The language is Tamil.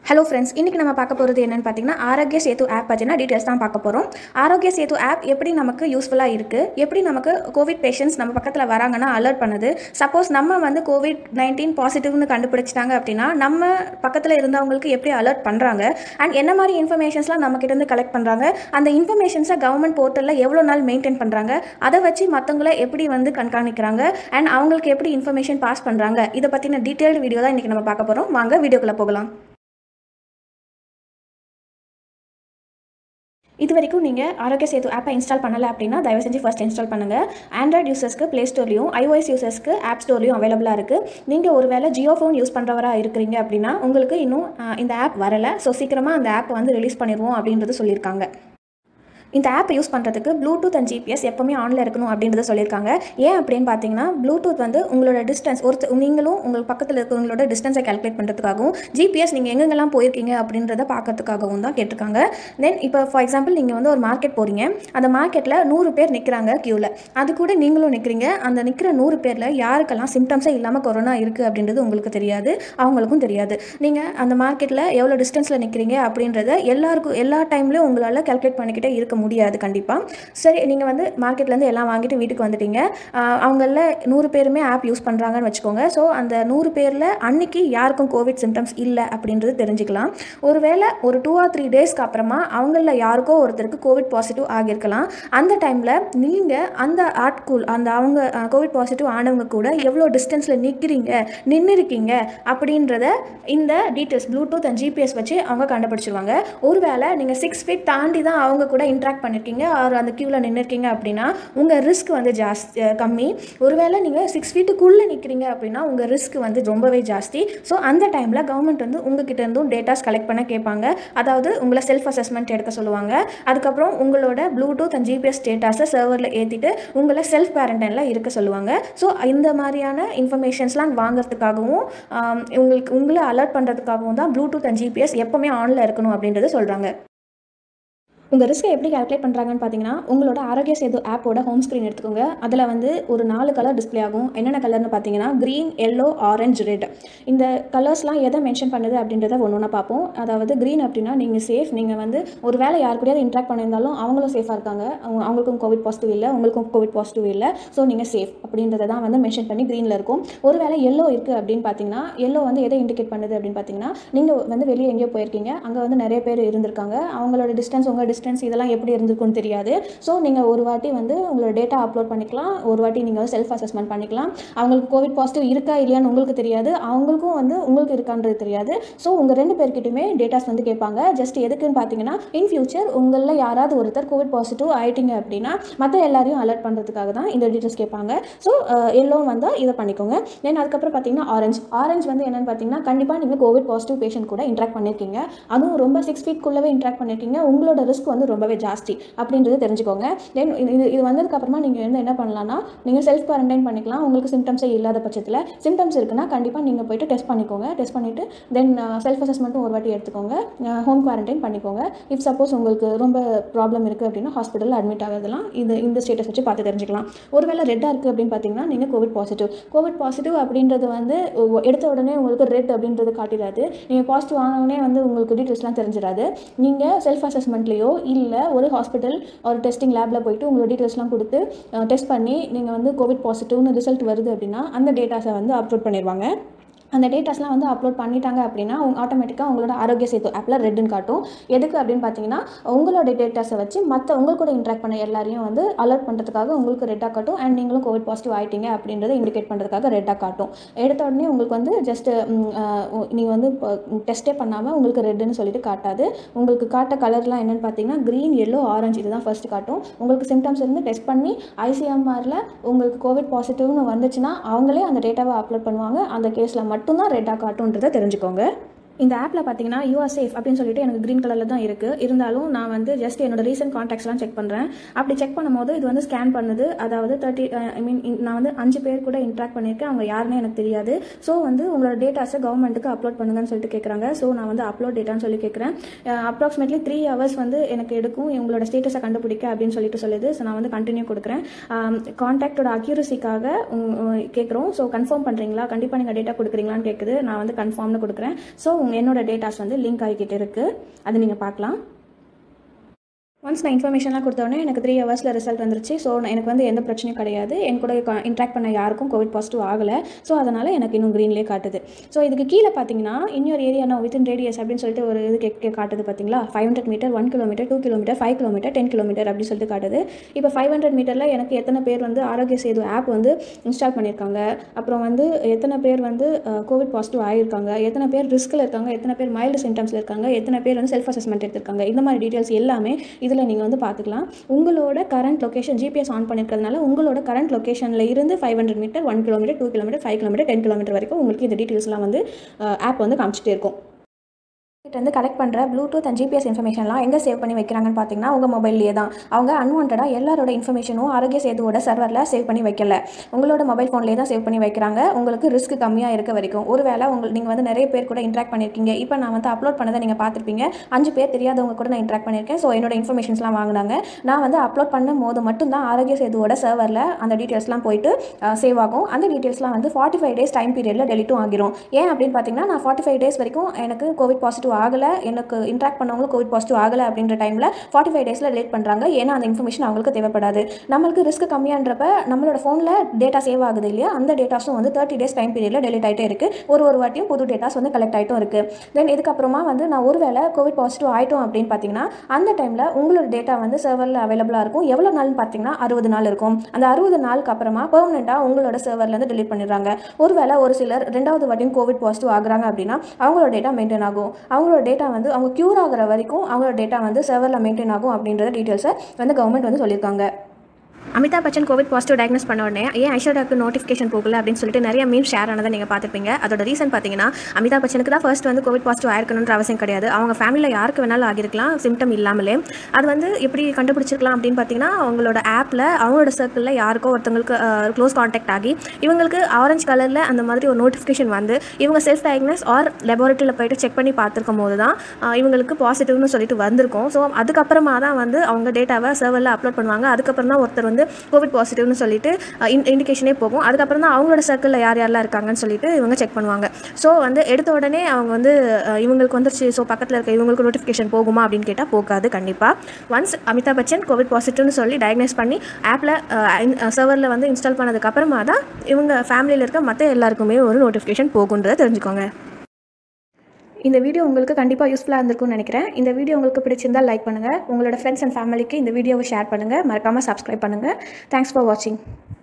ஹலோ ஃப்ரெண்ட்ஸ் இன்றைக்கி நம்ம பார்க்க போகிறது என்னென்னு பார்த்தீங்கன்னா ஆரோக்கிய சேது ஆப் பற்றின டீட்டெயில்ஸ் தான் பார்க்க போகிறோம் ஆரோக்கிய சேது ஆப் எப்படி நமக்கு யூஸ்ஃபுல்லாக இருக்குது எப்படி நமக்கு கோவிட் பேஷண்ட்ஸ் நம்ம பக்கத்தில் வராங்கன்னா அலர்ட் பண்ணுது சப்போஸ் நம்ம வந்து கோவிட் நைன்டீன் பாசிட்டிவ்னு கண்டுபிடிச்சிட்டாங்க அப்படின்னா நம்ம பக்கத்தில் இருந்தவங்களுக்கு எப்படி அலர்ட் பண்ணுறாங்க அண்ட் என்ன மாதிரி இன்ஃபர்மேஷன்ஸ்லாம் நம்ம கிட்டேருந்து கலெக்ட் பண்ணுறாங்க அந்த இன்ஃபர்மேஷன்ஸை கவர்மெண்ட் போர்ட்டலில் எவ்வளோ நாள் மெயின்டைன் பண்ணுறாங்க அதை வச்சு மற்றவங்கள எப்படி வந்து கண்காணிக்கிறாங்க அண்ட் அவங்களுக்கு எப்படி இன்ஃபர்மேஷன் பாஸ் பண்ணுறாங்க இதை பற்றின டீட்டெயில்டு வீடியோ தான் இன்றைக்கி நம்ம பார்க்க போகிறோம் வாங்க வீடியோக்குள்ளே போகலாம் இது வரைக்கும் நீங்கள் ஆரோக்கிய சேது ஆப்பை இன்ஸ்டால் பண்ணலை அப்படின்னா தயவு செஞ்சு ஃபஸ்ட் இன்ஸ்டால் பண்ணுங்கள் ஆண்ட்ராய்டு யூசர்ஸ்க்கு ப்ளே ஸ்டோர்லையும் ஐஓஎஸ் யூசர்ஸ்க்கு ஆப் ஸ்டோர்லையும் அவைலபிளாக இருக்குது நீங்கள் ஒரு வேளை ஜியோ ஃபோன் யூஸ் பண்ணுறவராக இருக்கிறீங்க அப்படின்னா உங்களுக்கு இன்னும் அஹ், இந்த ஆப் வரலை ஸோ சீக்கிரமாக அந்த ஆப் வந்து ரிலீஸ் பண்ணிடுவோம் அப்படின்றது சொல்லியிருக்காங்க இந்த ஆப் யூஸ் பண்ணுறதுக்கு ப்ளூடூத் அண்ட் ஜிபிஎஸ் எப்போவுமே ஆனில் இருக்கணும் அப்படின்றத சொல்லியிருக்காங்க ஏன் அப்படின்னு பார்த்தீங்கன்னா ப்ளூடூத் வந்து உங்களோட டிஸ்டன்ஸ் ஒருத்த நீங்களும் உங்கள் பக்கத்தில் இருக்கிறவங்களோட டிஸ்டன்ஸை கால்குலேட் பண்ணுறதுக்காகவும் ஜிபிஎஸ் நீங்கள் எங்கெங்கெல்லாம் போயிருக்கீங்க அப்படின்றத பார்க்கறதுக்காகவும் தான் கேட்டிருக்காங்க தென் இப்போ ஃபார் எக்ஸாம்பிள் நீங்கள் வந்து ஒரு மார்க்கெட் போகிறீங்க அந்த மார்க்கெட்டில் நூறு பேர் நிற்கிறாங்க க்யூவில் அது கூட நீங்களும் நிற்கிறீங்க அந்த நிற்கிற நூறு பேரில் யாருக்கெல்லாம் சிம்டம்ஸே இல்லாமல் கொரோனா இருக்குது அப்படின்றது உங்களுக்கு தெரியாது அவங்களுக்கும் தெரியாது நீங்கள் அந்த மார்க்கெட்டில் எவ்வளோ டிஸ்டன்ஸில் நிற்கிறீங்க அப்படின்றத எல்லாருக்கும் எல்லா டைம்லையும் உங்களால் கால்குலேட் பண்ணிக்கிட்டே இருக்க முடியாது கண்டிப்பாக சரி நீங்கள் வந்து மார்க்கெட்லேருந்து எல்லாம் வாங்கிட்டு வீட்டுக்கு வந்துட்டீங்க ஆஹ் அவங்கள நூறு பேருமே ஆப் யூஸ் பண்ணுறாங்கன்னு வச்சுக்கோங்க ஸோ அந்த நூறு பேரில் அன்னைக்கு யாருக்கும் கோவிட் சிம்டம்ஸ் இல்லை அப்படின்றது தெரிஞ்சுக்கலாம் ஒருவேளை ஒரு டூ ஆர் த்ரீ டேஸ்க்கு அப்புறமா அவங்கள யாருக்கோ ஒருத்தருக்கு கோவிட் பாசிட்டிவ் ஆகியிருக்கலாம் அந்த டைமில் நீங்கள் அந்த ஆட்குள் அந்த அவங்க கோவிட் பாசிட்டிவ் ஆனவங்க கூட எவ்வளோ டிஸ்டன்ஸில் நிற்கிறீங்க நின்று இருக்கீங்க அப்படின்றத இந்த டீட்டெயில்ஸ் ப்ளூடூத் அண்ட் ஜிபிஎஸ் வச்சு அவங்க கண்டுபிடிச்சிருவாங்க ஒருவேளை நீங்கள் சிக்ஸ் ஃபீட் தாண்டி தான் அவங்க கூட இன்ட்ராக்ட் பண்ணியிருக்கீங்க ஆர் அந்த க்யூவில் நின்றுருக்கீங்க அப்படின்னா உங்கள் ரிஸ்க் வந்து ஜாஸ்தி அஹ் கம்மி ஒருவேளை நீங்கள் சிக்ஸ் ஃபீட்டுக்குள்ளே நிற்கிறீங்க அப்படின்னா உங்கள் ரிஸ்க் வந்து ரொம்பவே ஜாஸ்தி ஸோ அந்த டைமில் கவர்மெண்ட் வந்து உங்ககிட்ட இருந்தும் டேட்டாஸ் கலெக்ட் பண்ண கேட்பாங்க அதாவது உங்களை செல்ஃப் அசஸ்மெண்ட் எடுக்க சொல்லுவாங்க அதுக்கப்புறம் உங்களோட ப்ளூடூத் அண்ட் ஜிபிஎஸ் டேட்டாஸை சர்வரில் ஏற்றிட்டு உங்களை செல்ஃப் குவாரண்டைனில் இருக்க சொல்லுவாங்க ஸோ இந்த மாதிரியான இன்ஃபர்மேஷன்ஸ்லாம் வாங்குறதுக்காகவும் ஆம், உங்களுக்கு உங்களை அலர்ட் பண்ணுறதுக்காகவும் தான் ப்ளூடூத் அண்ட் ஜிபிஎஸ் எப்போவுமே ஆனில் இருக்கணும் அப்படின்றத சொல்கிறாங்க உங்கள் ரிஸ்க்கை எப்படி கால்குலேட் பண்ணுறாங்கன்னு பார்த்தீங்கன்னா உங்களோட ஆரோக்கிய சேது ஆப்போட ஹோம் ஸ்க்ரீன் எடுத்துக்கோங்க அதில் வந்து ஒரு நாலு கலர் டிஸ்ப்ளே ஆகும் என்னென்ன கலர்னு பார்த்தீங்கன்னா க்ரீன் எல்லோ ஆரஞ்சு ரெட் இந்த கலர்ஸ்லாம் எதை மென்ஷன் பண்ணுது அப்படின்றத ஒன்று ஒன்றா பார்ப்போம் அதாவது க்ரீன் அப்படின்னா நீங்கள் சேஃப் நீங்கள் வந்து ஒரு வேளை யார் கூடயாவது இன்ட்ராக்ட் பண்ணியிருந்தாலும் அவங்களும் சேஃபாக இருக்காங்க அவங்க அவங்களுக்கும் கோவிட் பாசிட்டிவ் இல்லை உங்களுக்கும் கோவிட் பாசிட்டிவ் இல்லை ஸோ நீங்கள் சேஃப் அப்படின்றத தான் வந்து மென்ஷன் பண்ணி க்ரீனில் இருக்கும் ஒரு வேளை எல்லோ இருக்குது அப்படின்னு பார்த்தீங்கன்னா எல்லோ வந்து எதை இண்டிகேட் பண்ணுது அப்படின்னு பார்த்தீங்கன்னா நீங்கள் வந்து வெளியே எங்கேயோ போயிருக்கீங்க அங்கே வந்து நிறைய பேர் இருந்திருக்காங்க அவங்களோட டிஸ்டன்ஸ் உங்கள் டிஸ்டன்ஸ் இதெல்லாம் எப்படி இருந்திருக்குன்னு தெரியாது ஸோ நீங்கள் ஒரு வாட்டி வந்து உங்களோட டேட்டா அப்லோட் பண்ணிக்கலாம் ஒரு வாட்டி நீங்கள் வந்து செல்ஃப் அசஸ்மெண்ட் பண்ணிக்கலாம் அவங்களுக்கு கோவிட் பாசிட்டிவ் இருக்கா இல்லையான்னு உங்களுக்கு தெரியாது அவங்களுக்கும் வந்து உங்களுக்கு இருக்கான்றது தெரியாது ஸோ உங்கள் ரெண்டு பேர்கிட்டயுமே டேட்டாஸ் வந்து கேட்பாங்க ஜஸ்ட் எதுக்குன்னு பார்த்தீங்கன்னா இன் ஃபியூச்சர் உங்களில் யாராவது ஒருத்தர் கோவிட் பாசிட்டிவ் ஆயிட்டீங்க அப்படின்னா மற்ற எல்லாரையும் அலர்ட் பண்ணுறதுக்காக தான் இந்த டீட்டெயில்ஸ் கேட்பாங்க ஸோ எல்லோ வந்தால் இதை பண்ணிக்கோங்க தென் அதுக்கப்புறம் பார்த்தீங்கன்னா ஆரஞ்சு ஆரஞ்சு வந்து என்னென்னு பார்த்தீங்கன்னா கண்டிப்பாக நீங்கள் கோவிட் பாசிட்டிவ் பேஷண்ட் கூட இன்ட்ராக்ட் பண்ணியிருக்கீங்க அதுவும் ரொம்ப சிக்ஸ் ஃபீட்குள்ளவே இன்ட்ராக்ட் பண்ணியிருக்கீங்க உங்களோட ரிஸ்க் வந்து ரொம்பவே ஜாஸ்தி அப்படின்றது தெரிஞ்சுக்கோங்க தென் இது இது வந்ததுக்கப்புறமா நீங்கள் வந்து என்ன பண்ணலாம்னா நீங்கள் செல்ஃப் குவாரண்டைன் பண்ணிக்கலாம் உங்களுக்கு சிம்டம்ஸே இல்லாத பட்சத்தில் சிம்டம்ஸ் இருக்குன்னா கண்டிப்பாக நீங்கள் போயிட்டு டெஸ்ட் பண்ணிக்கோங்க டெஸ்ட் பண்ணிவிட்டு தென் செல்ஃப் அசஸ்மெண்ட்டும் ஒரு வாட்டி எடுத்துக்கோங்க ஹோம் குவாரண்டைன் பண்ணிக்கோங்க இஃப் சப்போஸ் உங்களுக்கு ரொம்ப ப்ராப்ளம் இருக்குது அப்படின்னா ஹாஸ்பிட்டலில் அட்மிட் ஆகிறதுலாம் இது இந்த ஸ்டேட்டஸ் வச்சு பார்த்து தெரிஞ்சுக்கலாம் ஒருவேளை ரெட்டாக இருக்குது அப்படின்னு பார்த்தீங்கன்னா நீங்கள் கோவிட் பாசிட்டிவ் கோவிட் பாசிட்டிவ் அப்படின்றது வந்து ஒ- எடுத்த உடனே உங்களுக்கு ரெட் அப்படின்றது காட்டிடாது நீங்கள் பாசிட்டிவ் ஆனவுடனே வந்து உங்களுக்கு டீட்டெயில்ஸ்லாம் தெரிஞ்சிடாது நீங்கள் செல்ஃப் அசஸ்மெண்ட்லேயோ இல்லை ஒரு ஹாஸ்பிட்டல் ஒரு டெஸ்டிங் லேபில் போயிட்டு உங்களோட டீட்டெயில்ஸ்லாம் கொடுத்து டெஸ்ட் பண்ணி நீங்கள் வந்து கோவிட் பாசிட்டிவ்னு ரிசல்ட் வருது அப்படின்னா அந்த டேட்டாஸை வந்து அப்லோட் பண்ணிடுவாங்க அந்த டேட்டாஸ்லாம் வந்து அப்லோட் பண்ணிட்டாங்க அப்படின்னா உங்க ஆட்டோமேட்டிக்காக உங்களோட ஆரோக்கிய சேத்து ஆப்பில் ரெட்டுன்னு காட்டும் எதுக்கு அப்படின்னு பார்த்தீங்கன்னா உங்களோட டேட்டாஸை வச்சு மற்ற உங்கள் கூட இன்ட்ராக்ட் பண்ண எல்லாரையும் வந்து அலர்ட் பண்ணுறதுக்காக உங்களுக்கு ரெட்டாக காட்டும் அண்ட் நீங்களும் கோவிட் பாசிட்டிவ் ஆயிட்டீங்க அப்படின்றத இண்டிகேட் பண்ணுறதுக்காக ரெட்டாக காட்டும் எடுத்த உடனே உங்களுக்கு வந்து ஜஸ்ட் நீங்கள் வந்து டெஸ்ட்டே பண்ணாமல் உங்களுக்கு ரெட்டுன்னு சொல்லிட்டு காட்டாது உங்களுக்கு காட்ட கலர்லாம் என்னென்னு பார்த்தீங்கன்னா க்ரீன் எல்லோ ஆரஞ்சு இதுதான் ஃபர்ஸ்ட் காட்டும் உங்களுக்கு சிம்டம்ஸ் இருந்து டெஸ்ட் பண்ணி ஐசிஎம்ஆரில் உங்களுக்கு கோவிட் பாசிட்டிவ்னு வந்துச்சுன்னா அவங்களே அந்த டேட்டாவை அப்லோட் பண்ணுவாங்க அந்த கேஸில் மட்டும்தான் ரெட்டாக காட்டுன்றதை தெரிஞ்சுக்கோங்க இந்த ஆப்பில் பார்த்தீங்கன்னா யூஆர் சேஃப் அப்படின்னு சொல்லிட்டு எனக்கு க்ரீன் கலரில் தான் இருக்குது இருந்தாலும் நான் வந்து ஜஸ்ட் என்னோட ரீசெண்ட் காண்டாக்ட்ஸ்லாம் செக் பண்ணுறேன் அப்படி செக் பண்ணும்போது இது வந்து ஸ்கேன் பண்ணுது அதாவது தேர்ட்டி ஐ மீன் நான் வந்து அஞ்சு பேர் கூட இன்ட்ராக்ட் பண்ணியிருக்கேன் அவங்க யாருன்னு எனக்கு தெரியாது ஸோ வந்து உங்களோட டேட்டாஸை கவர்மெண்ட்டுக்கு அப்லோட் பண்ணுங்கன்னு சொல்லிட்டு கேட்குறாங்க ஸோ நான் வந்து அப்லோட் டேட்டான்னு சொல்லி கேட்குறேன் அப்ராக்சிமேட்லி த்ரீ ஹவர்ஸ் வந்து எனக்கு எடுக்கும் உங்களோட ஸ்டேட்டஸை கண்டுபிடிக்க அப்படின்னு சொல்லிட்டு சொல்லுது ஸோ நான் வந்து கண்டினியூ கொடுக்குறேன் காண்டாக்டோட அக்யூரசிக்காக கேட்குறோம் ஸோ கன்ஃபார்ம் பண்ணுறீங்களா கண்டிப்பாக நீங்கள் டேட்டா கொடுக்குறீங்களான்னு கேட்குது நான் வந்து கன்ஃபார்ம்னு கொடுக்குறேன் ஸோ உங்கள் என்னோட டேட்டாஸ் வந்து லிங்க் ஆகிக்கிட்டு இருக்குது அது நீங்கள் பார்க்கலாம் ஒன்ஸ் நான் இன்ஃபர்மேஷன்லாம் கொடுத்தோடனே எனக்கு த்ரீ ஹவர்ஸில் ரிசல்ட் வந்துருச்சு ஸோ எனக்கு வந்து எந்த பிரச்சனையும் கிடையாது என் கூட இன்ட்ராக்ட் பண்ண யாருக்கும் கோவிட் பாசிட்டிவ் ஆகலை ஸோ அதனால் எனக்கு இன்னும் க்ரீன்லேயே காட்டுது ஸோ இதுக்கு கீழே பார்த்தீங்கன்னா இன்னொரு ஏரியா நான் வித்தின் ரேடியஸ் அப்படின்னு சொல்லிட்டு ஒரு இது கே காட்டுது பார்த்தீங்களா five hundred metre one kilometre two kilometre five kilometre ten kilometre அப்படின்னு சொல்லிட்டு காட்டுது இப்போ ஃபைவ் ஹண்ட்ரட் மீட்டரில் எனக்கு எத்தனை பேர் வந்து ஆரோக்கிய சேது ஆப் வந்து இன்ஸ்டால் பண்ணியிருக்காங்க அப்புறம் வந்து எத்தனை பேர் வந்து கோவிட் பாசிட்டிவ் ஆகியிருக்காங்க எத்தனை பேர் ரிஸ்கில் இருக்காங்க எத்தனை பேர் மைல்டு சிம்டம்ஸில் இருக்காங்க எத்தனை பேர் வந்து செல்ஃப் அசஸ்மெண்ட் எடுத்திருக்காங்க இந்த மாதிரி டீட்டெயில்ஸ் எல்லாமே இதில் நீங்கள் வந்து பார்த்துக்கலாம் உங்களோட கரண்ட் லொக்கேஷன் ஜிபிஎஸ் ஆன் பண்ணிருக்கிறதுனால உங்களோட கரண்ட் லொக்கேஷனில் இருந்து five hundred metre one kilometre two kilometre five kilometre ten kilometre வரைக்கும் உங்களுக்கு இந்த டீட்டெயில்ஸ்லாம் வந்து ஆப் வந்து காமிச்சிட்டே இருக்கும் கிட்ட வந்து கலெக்ட் பண்ணுற ப்ளூடூத் அண்ட் ஜிபிஎஸ் இன்ஃபர்மேஷன்லாம் எங்கே சேவ் பண்ணி வைக்கிறாங்கன்னு பார்த்தீங்கன்னா உங்கள் மொபைல்லேயே தான் அவங்க அன்வான்டாக எல்லாரோட இன்ஃபர்மேஷனும் ஆரோக்கிய சேதுவோட சர்வரில் சேவ் பண்ணி வைக்கல உங்களோட மொபைல் ஃபோன்லேயே தான் சேவ் பண்ணி வைக்கிறாங்க உங்களுக்கு ரிஸ்க் கம்மியாக இருக்க வரைக்கும் ஒருவேளை உங்கள் நீங்கள் வந்து நிறைய பேர் கூட இன்ட்ராக்ட் பண்ணியிருக்கீங்க இப்போ நான் வந்து அப்லோட் பண்ணதை நீங்கள் பார்த்துருப்பீங்க அஞ்சு பேர் தெரியாதவங்க கூட நான் இன்ட்ராக்ட் பண்ணியிருக்கேன் ஸோ என்னோட இன்ஃபர்மேஷன்ஸ்லாம் வாங்கினாங்க நான் வந்து அப்லோட் பண்ணும் போது மட்டும்தான் ஆரோக்கிய சேதுவோட சர்வரில் அந்த டீட்டெயில்ஸ்லாம் போயிட்டு சேவ் ஆகும் அந்த டீட்டெயில்ஸ்லாம் வந்து ஃபார்ட்டி ஃபைவ் டேஸ் டைம் பீரியடில் டெலிட்டும் ஆகிரும் ஏன் அப்படின்னு பார்த்தீங்கன்னா நான் ஃபார்ட்டி ஃபைவ் டேஸ் வரைக்கும் எனக்கு கோவிட் பாசிட்டிவ் ஆகலை எனக்கு இன்ட்ராக்ட் பண்ணவங்களும் கோவிட் பாசிட்டிவ் ஆகலை அப்படின்ற டைமில் ஃபார்ட்டி ஃபைவ் டேஸில் டெலிட் பண்ணுறாங்க ஏன்னா அந்த இன்ஃபர்மேஷன் அவங்களுக்கு தேவைப்படாது நம்மளுக்கு ரிஸ்க் கம்மியான்றப்ப நம்மளோட ஃபோனில் டேட்டா சேவ் ஆகுது இல்லையா அந்த டேட்டாஸும் வந்து தேர்ட்டி டேஸ் டைம் பீரியடில் டெலிட் ஆகிட்டே இருக்குது ஒரு ஒரு வாட்டியும் புது டேட்டாஸ் வந்து கலெக்ட் ஆகிட்டும் இருக்குது தென் இதுக்கப்புறமா வந்து நான் ஒரு வேளை கோவிட் பாசிட்டிவ் ஆகிட்டோம் அப்படின்னு பார்த்தீங்கன்னா அந்த டைமில் உங்களோட டேட்டா வந்து சர்வரில் அவைலபிளாக இருக்கும் எவ்வளோ நாள்னு பார்த்தீங்கன்னா அறுபது நாள் இருக்கும் அந்த அறுபது நாளுக்கு அப்புறமா பெர்மனெண்ட்டாக உங்களோட சர்வர்லேருந்து டெலிட் பண்ணிடுறாங்க ஒருவேளை ஒரு சிலர் ரெண்டாவது வாட்டியும் கோவிட் பாசிட்டிவ் ஆகுறாங்க அப்படின்னா அவங்களோட டேட்டா மெயின்டைன் ஆகும் அவங்களோட டேட்டா வந்து அவங்க க்யூர் ஆகிற வரைக்கும் அவங்களோட டேட்டா வந்து சர்வரில் மெயின்டைன் ஆகும் அப்படின்றத டீட்டெயில்ஸை வந்து கவர்மெண்ட் வந்து சொல்லியிருக்காங்க Amitabh Bachchan Covid positive diagnose பண்ண உடனே ஏன் ஐஸ்வர்யாவுக்கு நோட்டிஃபிகேஷன் போகல அப்படின்னு சொல்லிட்டு நிறைய மீம் ஷேர் ஆனதை நீங்கள் பார்த்துருப்பீங்க அதோட ரீசன் பார்த்தீங்கன்னா அமிதாப் பச்சனுக்கு தான் ஃபர்ஸ்ட் வந்து கோவிட் பாசிட்டிவ் ஆயிருக்கணுன்ற அவசியம் கிடையாது அவங்க ஃபேமிலியில் யாருக்கு வேணாலும் ஆகிருக்கலாம் சிம்டம் இல்லாமலே அது வந்து எப்படி கண்டுபிடிச்சிருக்கலாம் அப்படின்னு பார்த்தீங்கன்னா அவங்களோட ஆப்பில் அவங்களோட சர்க்கிளில் யாருக்கோ ஒருத்தவங்களுக்கு க்ளோஸ் காண்டாக்ட் ஆகி இவங்களுக்கு ஆரஞ்சு கலரில் அந்த மாதிரி ஒரு நோட்டிஃபிகேஷன் வந்து இவங்க செல்ஃப் டயக்னஸ் ஆர் லெபார்ட்டரியில் போயிட்டு செக் பண்ணி பார்த்துருக்கும் போது தான் இவங்களுக்கு பாசிட்டிவ்னு சொல்லிட்டு வந்திருக்கும் ஸோ அதுக்கப்புறமா தான் வந்து அவங்க டேட்டாவை சர்வரில் அப்லோட் பண்ணுவாங்க அதுக்கப்புறம் தான் ஒருத்தர் வந்து கோவிட் பாசிட்டிவ்னு சொல்லிட்டு இண்டிகேஷனே போகும் அதுக்கப்புறம் தான் அவங்களோட சர்க்கிளில் யார் யாரெல்லாம் இருக்காங்கன்னு சொல்லிட்டு இவங்க செக் பண்ணுவாங்க ஸோ வந்து எடுத்த உடனே அவங்க வந்து இவங்களுக்கு வந்துருச்சு ஸோ பக்கத்தில் இருக்க இவங்களுக்கு நோட்டிஃபிகேஷன் போகுமா அப்படின்னு கேட்டால் போகாது கண்டிப்பாக ஒன்ஸ் அமிதாப் பச்சன் கோவிட் பாசிட்டிவ்னு சொல்லி டயக்னைஸ் பண்ணி ஆப்பில் சர்வரில் வந்து இன்ஸ்டால் பண்ணதுக்கப்புறமா தான் இவங்க ஃபேமிலியில் இருக்க மற்ற எல்லாருக்குமே ஒரு நோட்டிஃபிகேஷன் போகுன்றதை தெரிஞ்சுக்கோங்க இந்த வீடியோ உங்களுக்கு கண்டிப்பாக யூஸ்ஃபுல்லாக இருந்திருக்கும்னு நினைக்கிறேன் இந்த வீடியோ உங்களுக்கு பிடிச்சிருந்தால் லைக் பண்ணுங்கள் உங்களோட ஃப்ரெண்ட்ஸ் அண்ட் ஃபேமிலிக்கு இந்த வீடியோவை ஷேர் பண்ணுங்கள் மறக்காமல் சப்ஸ்கிரைப் பண்ணுங்கள் தேங்க்ஸ் ஃபார் வாட்சிங்